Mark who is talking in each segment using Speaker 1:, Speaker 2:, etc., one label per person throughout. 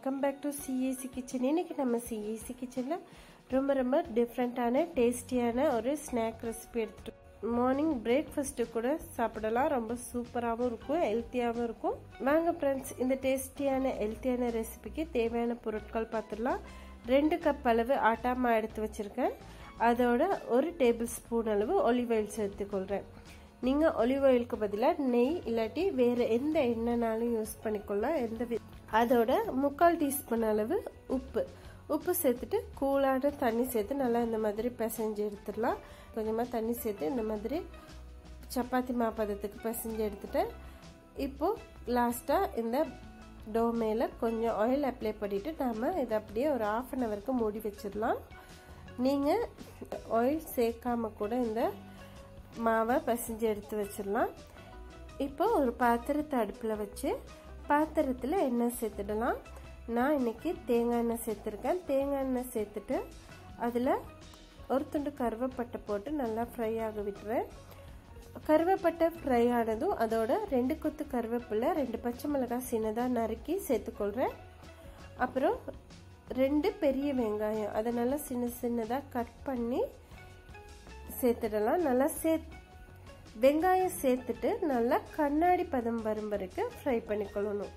Speaker 1: welcome back to CAC kitchen இன்னைக்கு நம்ம CAC கிச்சனில் ரொம்ப ரொம்ப டிஃப்ரெண்ட்டான டேஸ்டியான ஒரு ஸ்நாக் ரெசிபி எடுத்துட்டு மார்னிங் பிரேக்ஃபாஸ்ட்டு கூட சாப்பிடலாம் ரொம்ப சூப்பராகவும் இருக்கும் ஹெல்த்தியாகவும் இருக்கும் வாங்க ஃப்ரெண்ட்ஸ் இந்த டேஸ்டியான ஹெல்த்தியான ரெசிபிக்கு தேவையான பொருட்கள் பார்த்துடலாம் ரெண்டு கப் அளவு ஆட்டாமா எடுத்து வச்சுருக்கேன் அதோட ஒரு டேபிள் ஸ்பூன் அளவு ஒலிவ் ஆயில் சேர்த்துக்கொள்கிறேன் நீங்கள் ஒலிவ் ஆயிலுக்கு பதிலாக நெய் இல்லாட்டி வேறு எந்த எண்ணெய்னாலும் யூஸ் பண்ணிக்கொள்ளலாம் எந்த அதோட முக்கால் டீஸ்பூன் அளவு உப்பு உப்பு சேர்த்துட்டு கூலான தண்ணி சேர்த்து நல்லா இந்த மாதிரி பிசைஞ்சு எடுத்துடலாம் கொஞ்சமாக தண்ணி சேர்த்து இந்த மாதிரி சப்பாத்தி மாப்பதத்துக்கு பிசைஞ்சு எடுத்துட்டேன் இப்போது லாஸ்ட்டாக இந்த டோ மேலே கொஞ்சம் ஆயில் அப்ளை பண்ணிவிட்டு நாம் இதை அப்படியே ஒரு ஆஃப் அன் ஹவருக்கு மூடி வச்சிடலாம் நீங்கள் ஆயில் சேர்க்காம கூட இந்த மாவை பசைஞ்சு எடுத்து வச்சிடலாம் இப்போ ஒரு பாத்திரத்தை அடுப்பில் வச்சு பாத்திரத்தில் எண்ணெய் சேர்த்துடலாம் நான் இன்றைக்கி தேங்காய் எண்ணெய் சேர்த்துருக்கேன் தேங்காய் எண்ணெய் சேர்த்துட்டு அதில் ஒரு துண்டு கருவேப்பட்டை போட்டு நல்லா ஃப்ரை ஆக விட்டுறேன் கருவேப்பட்டை ஃப்ரை ஆனதும் அதோட ரெண்டு கொத்து கருவேப்பிலை ரெண்டு பச்சை மிளகாய் சின்னதாக நறுக்கி சேர்த்துக்கொள்கிறேன் அப்புறம் ரெண்டு பெரிய வெங்காயம் அதை நல்லா சின்ன சின்னதாக கட் பண்ணி சேர்த்துடலாம் நல்லா சே வெங்காயம் சேர்த்துட்டு நல்லா கண்ணாடி பதம் வரும் வரைக்கும் ஃப்ரை பண்ணிக்கொள்ளணும்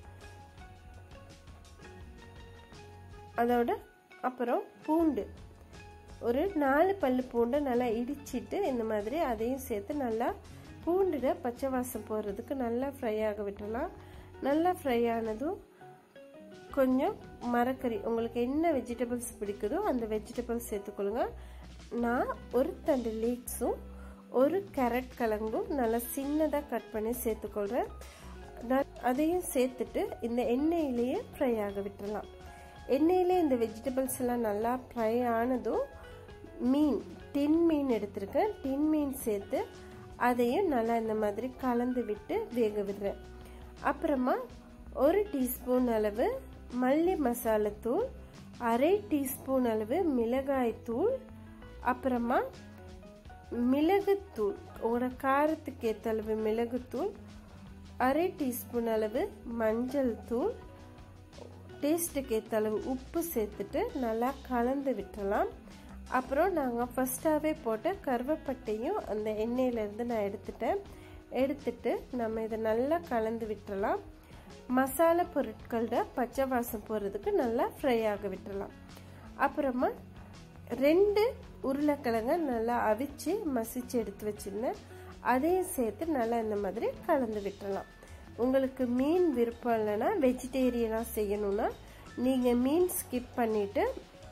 Speaker 1: அதோட அப்புறம் பூண்டு ஒரு நாலு பல்லு பூண்டை நல்லா இடிச்சிட்டு இந்த மாதிரி அதையும் சேர்த்து நல்லா பூண்டுட பச்சை வாசம் போடுறதுக்கு நல்லா ஃப்ரை ஆக விட்டுறலாம் நல்லா ஃப்ரை ஆனதும் கொஞ்சம் மரக்கறி உங்களுக்கு என்ன வெஜிடபிள்ஸ் பிடிக்குதோ அந்த வெஜிடபிள்ஸ் சேர்த்துக்கொள்ளுங்க நான் ஒரு தண்டு லீக்ஸும் ஒரு கேரட் கிழங்கும் நல்லா சின்னதாக கட் பண்ணி சேர்த்துக்கொள்கிறேன் அதையும் சேர்த்துட்டு இந்த எண்ணெயிலேயே ஃப்ரை ஆக விட்டுறலாம் எண்ணெயிலே இந்த வெஜிடபிள்ஸ் எல்லாம் நல்லா ஃப்ரை ஆனதும் மீன் டின் மீன் எடுத்திருக்கேன் டின் மீன் சேர்த்து அதையும் நல்லா இந்த மாதிரி கலந்து விட்டு வேக விடுறேன் அப்புறமா ஒரு டீஸ்பூன் அளவு மல்லி மசாலாத்தூள் அரை டீஸ்பூன் அளவு மிளகாய் தூள் அப்புறமா மிளகுத்தூள் உங்களோட காரத்துக்கு ஏற்ற அளவு மிளகுத்தூள் அரை டீஸ்பூன் அளவு மஞ்சள் தூள் டேஸ்ட்டுக்கு ஏற்ற அளவு உப்பு சேர்த்துட்டு நல்லா கலந்து விட்டுறலாம் அப்புறம் நாங்கள் ஃபஸ்ட்டாகவே போட்ட கருவேப்பட்டையும் அந்த எண்ணெயிலேருந்து நான் எடுத்துட்டேன் எடுத்துட்டு நம்ம இதை நல்லா கலந்து விட்டுறலாம் மசாலா பொருட்களோட பச்சை வாசம் போகிறதுக்கு நல்லா ஃப்ரை ஆக விட்டுறலாம் அப்புறமா ரெண்டு உருளைக்கிழங்க நல்லா அவிச்சு மசிச்சு எடுத்து வச்சுருந்தேன் அதையும் சேர்த்து நல்லா இந்த மாதிரி கலந்து விட்டுறலாம் உங்களுக்கு மீன் விருப்பம் இல்லைன்னா வெஜிடேரியனாக செய்யணும்னா நீங்கள் மீன் ஸ்கிப் பண்ணிவிட்டு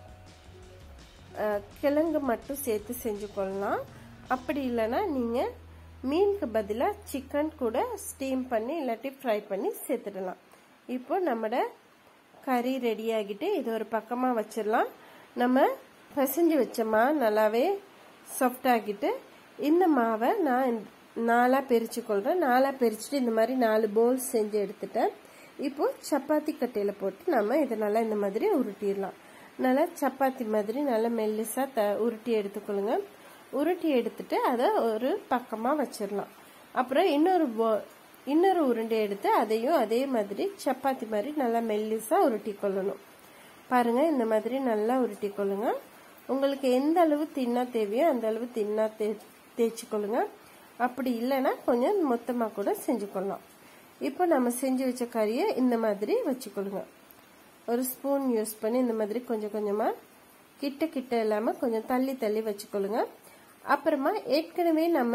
Speaker 1: கிழங்கு மட்டும் சேர்த்து செஞ்சுக்கொள்ளலாம் அப்படி இல்லைன்னா நீங்கள் மீனுக்கு பதிலாக சிக்கன் கூட ஸ்டீம் பண்ணி இல்லாட்டி ஃப்ரை பண்ணி சேர்த்துடலாம் இப்போ நம்மட கறி ரெடி ஆகிட்டு இது ஒரு பக்கமாக வச்சிடலாம் நம்ம பசைஞ்சு வச்ச மா நல்லாவே சாஃப்ட் ஆகிட்டு இந்த மாவை நான் நாலாக பிரித்து கொள்கிறேன் நாலாக பிரிச்சுட்டு இந்த மாதிரி நாலு போல்ஸ் செஞ்சு எடுத்துட்டேன் இப்போது சப்பாத்தி கட்டையில் போட்டு நம்ம இதை நல்லா இந்த மாதிரி உருட்டிடலாம் நல்லா சப்பாத்தி மாதிரி நல்லா மெல்லிசாக த உருட்டி எடுத்துக்கொள்ளுங்க உருட்டி எடுத்துட்டு அதை ஒரு பக்கமாக வச்சிடலாம் அப்புறம் இன்னொரு போ இன்னொரு உருண்டை எடுத்து அதையும் அதே மாதிரி சப்பாத்தி மாதிரி நல்லா மெல்லிசாக உருட்டி கொள்ளணும் பாருங்கள் இந்த மாதிரி நல்லா உருட்டி கொள்ளுங்க உங்களுக்கு எந்த அளவு தின்னா தேவையோ அந்த அளவு தின்னா தே தேய்ச்சிக்கொள்ளுங்க அப்படி இல்லைன்னா கொஞ்சம் மொத்தமாக கூட செஞ்சுக்கொள்ளலாம் இப்போ நம்ம செஞ்சு வச்ச கறியை இந்த மாதிரி வச்சுக்கொள்ளுங்க ஒரு ஸ்பூன் யூஸ் பண்ணி இந்த மாதிரி கொஞ்சம் கொஞ்சமாக கிட்ட கிட்ட இல்லாமல் கொஞ்சம் தள்ளி தள்ளி வச்சுக்கொள்ளுங்க அப்புறமா ஏற்கனவே நம்ம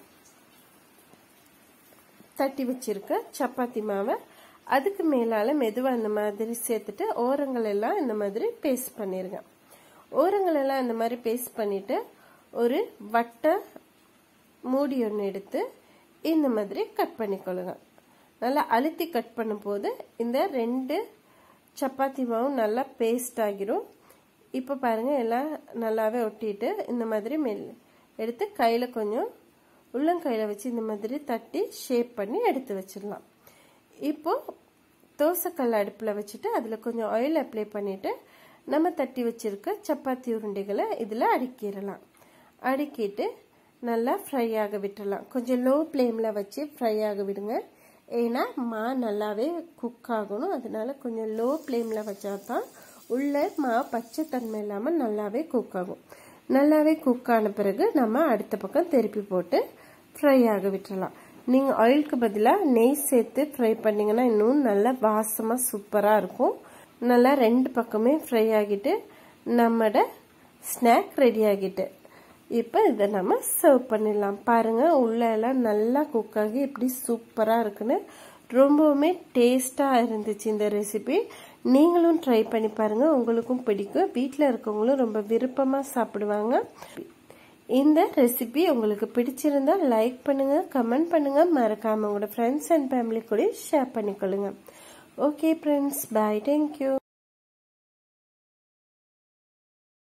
Speaker 1: தட்டி வச்சிருக்க சப்பாத்தி மாவை அதுக்கு மேலால் மெதுவாக இந்த மாதிரி சேர்த்துட்டு ஓரங்கள் எல்லாம் இந்த மாதிரி பேஸ்ட் பண்ணிடுங்க ஓரங்கள் எல்லாம் இந்த மாதிரி பேஸ்ட் பண்ணிட்டு ஒரு வட்டை மூடி ஒன்று எடுத்து இந்த மாதிரி கட் பண்ணிக்கொள்ளுங்க நல்லா அழுத்தி கட் பண்ணும்போது இந்த ரெண்டு சப்பாத்தி மாவும் நல்லா பேஸ்ட் ஆகிரும் இப்போ பாருங்கள் எல்லாம் நல்லாவே ஒட்டிட்டு இந்த மாதிரி மெல் எடுத்து கையில் கொஞ்சம் உள்ளங்கையில் வச்சு இந்த மாதிரி தட்டி ஷேப் பண்ணி எடுத்து வச்சிடலாம் இப்போது தோசைக்கல் அடுப்பில் வச்சுட்டு அதில் கொஞ்சம் ஆயில் அப்ளை பண்ணிவிட்டு நம்ம தட்டி வச்சுருக்க சப்பாத்தி உருண்டைகளை இதில் அடுக்கிடலாம் அடுக்கிட்டு நல்லா ஃப்ரை ஆக விட்டுடலாம் கொஞ்சம் லோ ஃப்ளேமில் வச்சு ஃப்ரை ஆக விடுங்க ஏன்னா மா நல்லாவே குக் ஆகணும் அதனால கொஞ்சம் லோ ஃப்ளேமில் வச்சா தான் உள்ள மா பச்சை தன்மை இல்லாமல் நல்லாவே குக் ஆகும் நல்லாவே குக் ஆன பிறகு நம்ம அடுத்த பக்கம் திருப்பி போட்டு ஃப்ரை ஆக விட்டுறலாம் நீங்கள் ஆயிலுக்கு பதிலாக நெய் சேர்த்து ஃப்ரை பண்ணிங்கன்னா இன்னும் நல்லா வாசமாக சூப்பராக இருக்கும் நல்லா ரெண்டு பக்கமே ஃப்ரை ஆகிட்டு நம்மட ஸ்நாக் ரெடி ஆகிட்டு இப்போ இதை நம்ம சர்வ் பண்ணிடலாம் பாருங்கள் உள்ள எல்லாம் நல்லா குக் ஆகி எப்படி சூப்பராக இருக்குன்னு ரொம்பவுமே டேஸ்ட்டாக இருந்துச்சு இந்த ரெசிபி நீங்களும் ட்ரை பண்ணி பாருங்கள் உங்களுக்கும் பிடிக்கும் வீட்டில் இருக்கவங்களும் ரொம்ப விருப்பமாக சாப்பிடுவாங்க இந்த ரெசிபி உங்களுக்கு பிடிச்சிருந்தா லைக் பண்ணுங்கள் கமெண்ட் பண்ணுங்கள் மறக்காமல் உங்களோட ஃப்ரெண்ட்ஸ் அண்ட் ஃபேமிலி கூட ஷேர் பண்ணிக்கொள்ளுங்க ஓகே ஃப்ரெண்ட்ஸ் பாய் தேங்க்யூ